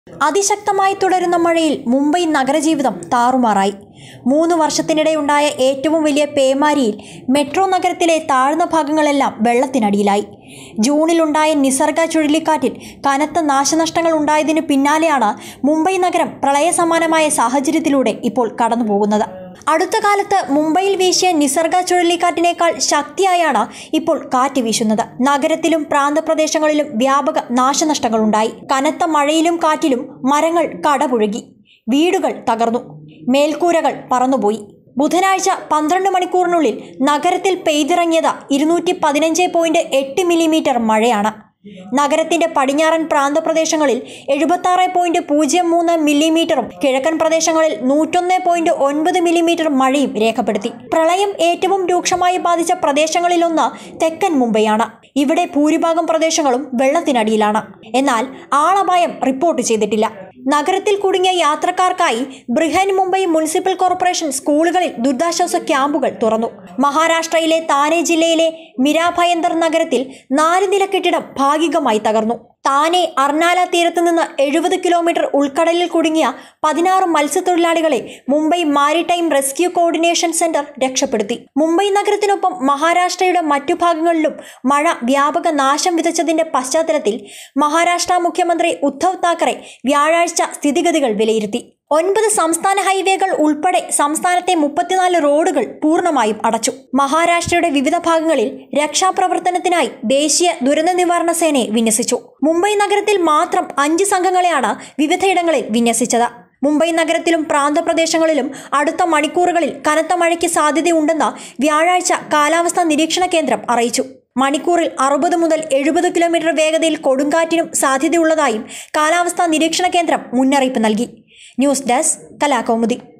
അതിശക്തമായി തുടരുന്ന മഴയിൽ മുംബൈ നഗരജീവിതം താറുമാറായി മൂന്ന് വർഷത്തിനിടെയുണ്ടായ ഏറ്റവും വലിയ പേമാരിയിൽ മെട്രോ നഗരത്തിലെ താഴ്ന്ന ഭാഗങ്ങളെല്ലാം വെള്ളത്തിനടിയിലായി ജൂണിലുണ്ടായ നിസർഗ ചുഴലിക്കാറ്റിൽ കനത്ത നാശനഷ്ടങ്ങൾ ഉണ്ടായതിനു പിന്നാലെയാണ് മുംബൈ നഗരം പ്രളയസമാനമായ സാഹചര്യത്തിലൂടെ ഇപ്പോൾ കടന്നുപോകുന്നത് അടുത്ത കാലത്ത് മുംബൈയിൽ വീശിയ നിസർഗ ചുഴലിക്കാറ്റിനേക്കാൾ ശക്തിയായാണ് ഇപ്പോൾ കാറ്റ് വീശുന്നത് നഗരത്തിലും പ്രാന്തപ്രദേശങ്ങളിലും വ്യാപക നാശനഷ്ടങ്ങളുണ്ടായി കനത്ത മഴയിലും കാറ്റിലും മരങ്ങൾ കടപുഴകി വീടുകൾ തകർന്നു മേൽക്കൂരകൾ പറന്നുപോയി ബുധനാഴ്ച പന്ത്രണ്ട് മണിക്കൂറിനുള്ളിൽ നഗരത്തിൽ പെയ്തിറങ്ങിയത് ഇരുന്നൂറ്റി പതിനഞ്ച് പോയിന്റ് എട്ട് മില്ലിമീറ്റർ മഴയാണ് നഗരത്തിന്റെ പടിഞ്ഞാറൻ പ്രാന്തപ്രദേശങ്ങളിൽ എഴുപത്തി പോയിന്റ് പൂജ്യം മൂന്ന് മില്ലിമീറ്ററും കിഴക്കൻ പ്രദേശങ്ങളിൽ നൂറ്റൊന്ന് പോയിന്റ് ഒൻപത് മില്ലിമീറ്റർ മഴയും രേഖപ്പെടുത്തി പ്രളയം ഏറ്റവും രൂക്ഷമായി ബാധിച്ച പ്രദേശങ്ങളിലൊന്ന് തെക്കൻ മുംബൈയാണ് ഇവിടെ ഭൂരിഭാഗം പ്രദേശങ്ങളും വെള്ളത്തിനടിയിലാണ് എന്നാൽ ആളപായം റിപ്പോർട്ട് ചെയ്തിട്ടില്ല നഗരത്തിൽ കുടുങ്ങിയ യാത്രക്കാർക്കായി ബൃഹൻ മുംബൈ മുനിസിപ്പൽ കോർപ്പറേഷൻ സ്കൂളുകളിൽ ദുരിതാശ്വാസ ക്യാമ്പുകൾ തുറന്നു മഹാരാഷ്ട്രയിലെ താനെ ജില്ലയിലെ മിരാഭയന്തർ നഗരത്തിൽ നാല് നില കെട്ടിടം ഭാഗികമായി തകർന്നു താനെ അർണാല തീരത്ത് നിന്ന് എഴുപത് കിലോമീറ്റർ ഉൾക്കടലിൽ കുടുങ്ങിയ പതിനാറ് മത്സ്യത്തൊഴിലാളികളെ Mumbai maritime rescue coordination centre രക്ഷപ്പെടുത്തി മുംബൈ നഗരത്തിനൊപ്പം മഹാരാഷ്ട്രയുടെ മറ്റു ഭാഗങ്ങളിലും മഴ വ്യാപക നാശം വിതച്ചതിന്റെ പശ്ചാത്തലത്തിൽ മഹാരാഷ്ട്ര മുഖ്യമന്ത്രി ഉദ്ധവ് താക്കറെ വ്യാഴാഴ്ച സ്ഥിതിഗതികൾ വിലയിരുത്തി ഒൻപത് സംസ്ഥാന ഹൈവേകൾ ഉൾപ്പെടെ സംസ്ഥാനത്തെ മുപ്പത്തിനാല് റോഡുകൾ പൂർണ്ണമായും അടച്ചു മഹാരാഷ്ട്രയുടെ വിവിധ ഭാഗങ്ങളിൽ രക്ഷാപ്രവർത്തനത്തിനായി ദേശീയ ദുരന്ത നിവാരണ സേനയെ വിന്യസിച്ചു മുംബൈ നഗരത്തിൽ മാത്രം അഞ്ച് സംഘങ്ങളെയാണ് വിവിധയിടങ്ങളിൽ വിന്യസിച്ചത് മുംബൈ നഗരത്തിലും പ്രാന്തപ്രദേശങ്ങളിലും അടുത്ത മണിക്കൂറുകളിൽ കനത്ത മഴയ്ക്ക് സാധ്യതയുണ്ടെന്ന് വ്യാഴാഴ്ച കാലാവസ്ഥാ നിരീക്ഷണ കേന്ദ്രം അറിയിച്ചു മണിക്കൂറിൽ അറുപത് മുതൽ എഴുപത് കിലോമീറ്റർ വേഗതയിൽ കൊടുങ്കാറ്റിനും സാധ്യതയുള്ളതായും കാലാവസ്ഥാ നിരീക്ഷണ കേന്ദ്രം മുന്നറിയിപ്പ് നൽകി ന്യൂസ് ഡെസ്ക് കലാകൗമുദി